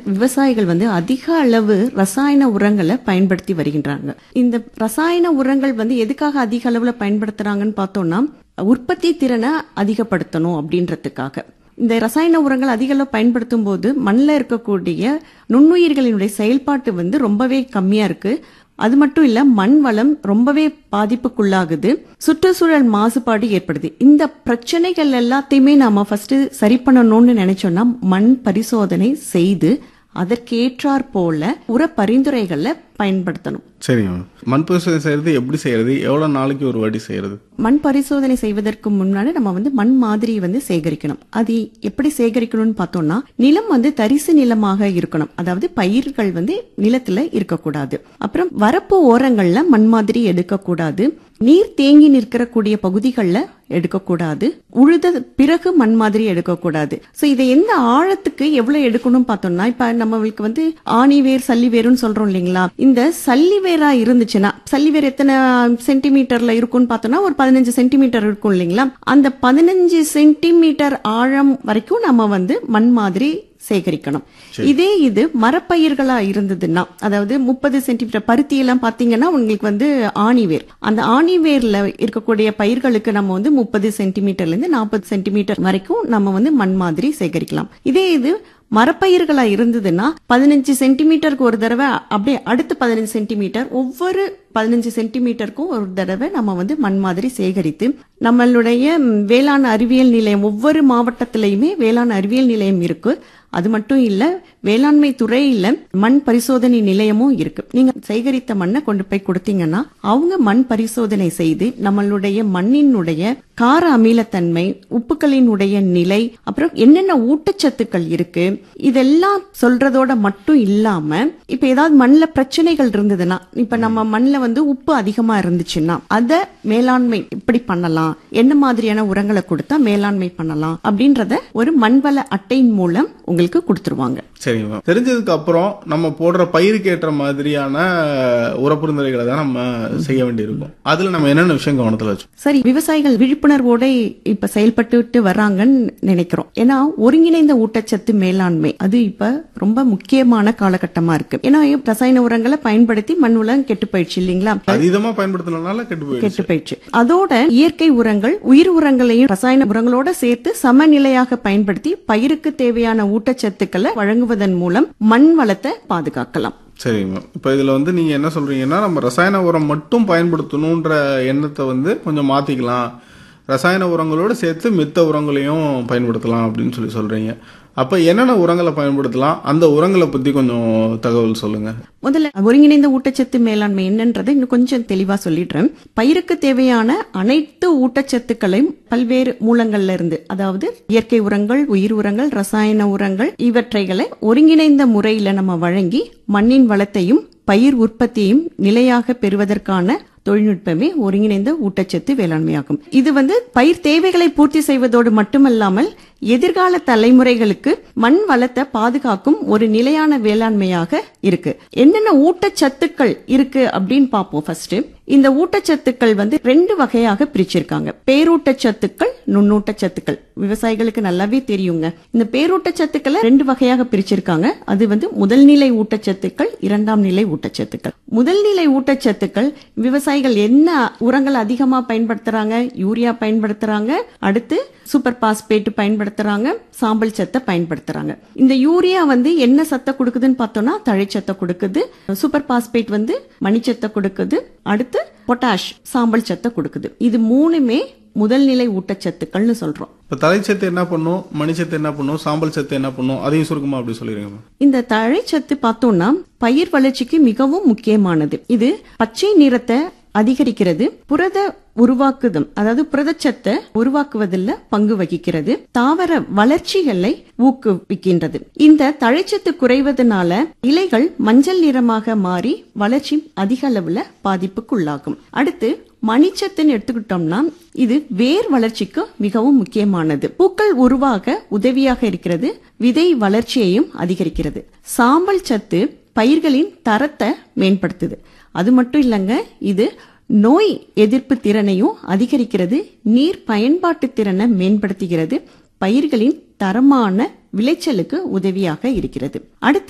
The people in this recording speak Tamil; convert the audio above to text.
விவசாயிகள் வந்து அதிக அளவு ரசாயன உரங்களை பயன்படுத்தி வருகின்றாங்க இந்த ரசாயன உரங்கள் வந்து எதுக்காக அதிக அளவுல பயன்படுத்துறாங்கன்னு பார்த்தோம்னா உற்பத்தி திறனை அதிகப்படுத்தணும் அப்படின்றதுக்காக இந்த ரசாயன உரங்கள் அதிக அளவு பயன்படுத்தும் போது மண்ணில் இருக்கக்கூடிய நுண்ணுயிர்களினுடைய செயல்பாட்டு வந்து ரொம்பவே கம்மியா இருக்கு அது மட்டும் இல்ல மண் வளம் ரொம்பவே பாதிப்புக்குள்ளாகுது சுற்றுச்சூழல் மாசுபாடு ஏற்படுது இந்த பிரச்சனைகள் எல்லாத்தையுமே நாம ஃபர்ஸ்ட் சரி பண்ணணும்னு நினைச்சோம்னா மண் பரிசோதனை செய்து அதற்கேற்றாற் போல உர பரிந்துரைகளை பயன்படுத்தணும் சரிங்க மேம் மண் பரிசோதனை செய்யறது எப்படி செய்யறது எவ்வளவு நாளைக்கு ஒரு வாட்டி செய்யறது மண் பரிசோதனை செய்வதற்கு முன்னாடி நம்ம வந்து மண் மாதிரியை வந்து சேகரிக்கணும் அது எப்படி சேகரிக்கணும்னு பார்த்தோம்னா நிலம் வந்து தரிசு நிலமாக இருக்கணும் அதாவது பயிர்கள் வந்து நிலத்துல இருக்கக்கூடாது அப்புறம் வரப்பு ஓரங்கள்ல மண் மாதிரி எடுக்கக்கூடாது நீர் தேங்கி நிற்கக்கூடிய பகுதிகளில் எடுக்கக்கூடாது உழுத பிறகு மண் மாதிரி எடுக்கக்கூடாது சோ இதை எந்த ஆழத்துக்கு எவ்வளவு எடுக்கணும் பார்த்தோம்னா இப்ப நம்மளுக்கு வந்து ஆணி வேர் சல்லி வேர்னு சொல்றோம் இல்லைங்களா இந்த சல்லி வேரா இருந்துச்சுன்னா சல்லி வேர் எத்தனை சென்டிமீட்டர்ல இருக்கும்னு பார்த்தோம்னா ஒரு பதினஞ்சு சென்டிமீட்டர் இருக்கும் இல்லைங்களா அந்த பதினஞ்சு சென்டிமீட்டர் ஆழம் வரைக்கும் நம்ம வந்து மண் மாதிரி சேகரிக்கணும் இதே இது மரப்பயிர்களா இருந்ததுன்னா அதாவது முப்பது சென்டிமீட்டர் பருத்தி எல்லாம் பாத்தீங்கன்னா உங்களுக்கு வந்து ஆணிவேர் அந்த ஆணிவேர்ல இருக்கக்கூடிய பயிர்களுக்கு நம்ம வந்து முப்பது சென்டிமீட்டர்ல இருந்து நாற்பது சென்டிமீட்டர் வரைக்கும் நம்ம வந்து மண் மாதிரி சேகரிக்கலாம் இதே இது மரப்பயிர்களா இருந்ததுன்னா பதினஞ்சு சென்டிமீட்டருக்கு ஒரு தடவை அப்படியே அடுத்து பதினஞ்சு சென்டிமீட்டர் ஒவ்வொரு பதினஞ்சு சென்டிமீட்டருக்கும் ஒரு தடவை நம்ம வந்து மண் மாதிரி சேகரித்து நம்மளுடைய ம், வேளாண் அறிவியல் நிலையம் ஒவ்வொரு மாவட்டத்திலையுமே வேளாண் அறிவியல் நிலையம் இருக்கு அது மட்டும் இல்ல வேளாண்மை துறையில மண் பரிசோதனை நிலையமும் இருக்கு நீங்க சேகரித்த மண்ணை கொண்டு போய் கொடுத்தீங்கன்னா அவங்க மண் பரிசோதனை செய்து நம்மளுடைய மண்ணினுடைய கார அமிலத்தன்மை உப்புக்களினுடைய நிலை அப்புறம் என்னென்ன ஊட்டச்சத்துக்கள் இருக்கு இதெல்லாம் சொல்றதோட மட்டும் இல்லாம இப்ப ஏதாவது மண்ணுல பிரச்சனைகள் இருந்ததுன்னா இப்ப நம்ம மண்ணுல வந்து உப்பு அதிகமா இருந்துச்சுன்னா அத மேலாண்மை எப்படி பண்ணலாம் என்ன மாதிரியான உரங்களை கொடுத்தா மேலாண்மை பண்ணலாம் அப்படின்றத ஒரு மண்வள அட்டையின் மூலம் உங்களுக்கு கொடுத்துருவாங்க சரிங்க மேம் தெரிஞ்சதுக்கு அப்புறம் நம்ம போடுற பயிருக்கு ஏற்ற மாதிரியான உரப்பரிந்துரைகளை தான் நம்ம செய்ய வேண்டியிருக்கும் அதுல நம்ம என்னென்ன விஷயம் கவனத்துல வச்சு சரி விவசாயிகள் விழிப்புணர்வோட இப்ப செயல்பட்டுட்டு வர்றாங்கன்னு நினைக்கிறோம் ஏன்னா ஒருங்கிணைந்த ஊட்டச்சத்து மேலாண்மை அது இப்ப ரொம்ப முக்கியமான காலகட்டமா இருக்கு ஏன்னா ரசாயன உரங்களை பயன்படுத்தி மண் உலம் கெட்டு போயிடுச்சு இல்லைங்களா அதீதமா பயன்படுத்தினால கெட்டு போயிடுச்சு கெட்டு போயிடுச்சு அதோட இயற்கை உரங்கள் உயிர் உரங்களையும் ரசாயன உரங்களோட சேர்த்து சமநிலையாக பயன்படுத்தி பயிருக்கு தேவையான ஊட்டச்சத்துக்களை வழங்குவதன் மூலம் மண் வளத்தை பாதுகாக்கலாம் சரிங்க மேம் இப்போ இதுல வந்து நீங்க என்ன சொல்றீங்கன்னா நம்ம ரசாயன உரம் மட்டும் பயன்படுத்தணுன்ற எண்ணத்தை வந்து கொஞ்சம் மாத்திக்கலாம் ரசாயன உரங்களோட சேர்த்து மித்த உரங்களையும் பயன்படுத்தலாம் அப்படின்னு சொல்லி சொல்றீங்க அப்ப என்னென்ன உரங்களை பயன்படுத்தலாம் அந்த உரங்களை பத்தி கொஞ்சம் தகவல் சொல்லுங்க முதல்ல ஒருங்கிணைந்த ஊட்டச்சத்து மேலாண்மை என்னன்றதை இன்னும் கொஞ்சம் தெளிவா சொல்லிடுறேன் பயிருக்கு தேவையான அனைத்து ஊட்டச்சத்துக்களையும் பல்வேறு மூலங்கள்ல இருந்து அதாவது இயற்கை உரங்கள் உயிர் உரங்கள் ரசாயன உரங்கள் இவற்றைகளை ஒருங்கிணைந்த முறையில நம்ம வழங்கி மண்ணின் வளத்தையும் பயிர் உற்பத்தியையும் நிலையாக பெறுவதற்கான தொழில்நுட்பமே ஒருங்கிணைந்த ஊட்டச்சத்து வேளாண்மையாகும் இது வந்து பயிர் தேவைகளை பூர்த்தி செய்வதோடு மட்டுமல்லாமல் எதிர்கால தலைமுறைகளுக்கு மண் வளத்தை பாதுகாக்கும் ஒரு நிலையான வேளாண்மையாக இருக்கு என்னென்ன ஊட்டச்சத்துக்கள் இருக்கு அப்படின்னு பார்ப்போம் ஃபர்ஸ்ட் இந்த ஊட்டச்சத்துக்கள் வந்து ரெண்டு வகையாக பிரிச்சிருக்காங்க பேரூட்டச்சத்துக்கள் நுண்ணூட்டச்சத்துக்கள் விவசாயிகளுக்கு நல்லாவே தெரியுங்க இந்த பேரூட்டச்சத்துக்களை ரெண்டு வகையாக பிரிச்சிருக்காங்க அது வந்து முதல் நிலை ஊட்டச்சத்துக்கள் இரண்டாம் நிலை ஊட்டச்சத்துக்கள் முதல் நிலை ஊட்டச்சத்துக்கள் விவசாயிகள் என்ன உரங்கள் அதிகமா பயன்படுத்துறாங்க யூரியா பயன்படுத்துறாங்க அடுத்து சூப்பர் பாஸ்பேட் பயன்படுத்துறாங்க சாம்பல் சத்தை பயன்படுத்துறாங்க இந்த யூரியா வந்து என்ன சத்தை கொடுக்குதுன்னு பார்த்தோம்னா தழைச்சத்தை கொடுக்குது சூப்பர் பாஸ்பேட் வந்து மணிச்சத்தை கொடுக்குது அடுத்து பொட்டாஷ் சாம்பல் சத்தை கொடுக்குது இது மூணுமே முதல் நிலை ஊட்டச்சத்துக்கள்னு சொல்றோம் இப்ப தலைச்சத்து என்ன பண்ணும் மணிச்சத்து என்ன பண்ணும் சாம்பல் சத்து என்ன பண்ணும் அதையும் சுருக்கமா அப்படி சொல்லிருங்க மேம் இந்த தழைச்சத்து பார்த்தோம்னா பயிர் வளர்ச்சிக்கு மிகவும் முக்கியமானது இது பச்சை நிறத்தை அதிகரிக்கிறது புரத உருவாக்குதம் அதாவது புரதச்சத்தை உருவாக்குவதில் பங்கு வகிக்கிறது தாவர வளர்ச்சிகளை ஊக்குவிக்கின்றது இந்த தழைச்சத்து குறைவதனால இலைகள் மஞ்சள் நிறமாக மாறி வளர்ச்சி அதிக அளவுல பாதிப்புக்குள்ளாகும் அடுத்து மணிச்சத்துன்னு எடுத்துக்கிட்டோம்னா இது வேர் வளர்ச்சிக்கு மிகவும் முக்கியமானது பூக்கள் உருவாக உதவியாக இருக்கிறது விதை வளர்ச்சியையும் அதிகரிக்கிறது சாம்பல் சத்து பயிர்களின் தரத்தை மேம்படுத்துது அது மட்டும் இல்லைங்க இது நோய் எதிர்ப்பு திறனையும் அதிகரிக்கிறது நீர் பயன்பாட்டு திறனை மேம்படுத்துகிறது பயிர்களின் தரமான விளைச்சலுக்கு உதவியாக இருக்கிறது அடுத்து